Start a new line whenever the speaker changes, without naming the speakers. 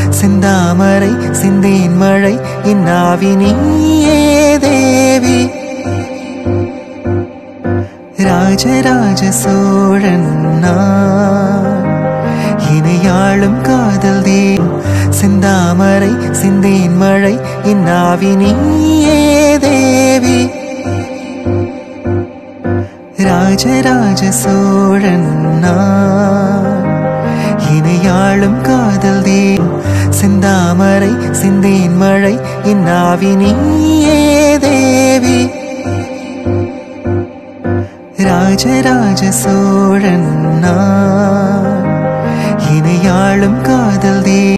செந்தாமரை சிந்தேன் மழை இன்னாவி நீயே தேவி ராஜராஜ சோழன் நான் இணையாளும் காதல் தே செந்தாமரை சிந்தேன் மழை இன்னாவி நீயே தேவி ராஜராஜ சோழன் நான் இணையாளும் காதல் தே செந்தாமரை சிந்தேன் மழை இன்னாவி நீயே தேவி ராஜராஜ சோழன் நான் இணையாளும் காதல் தே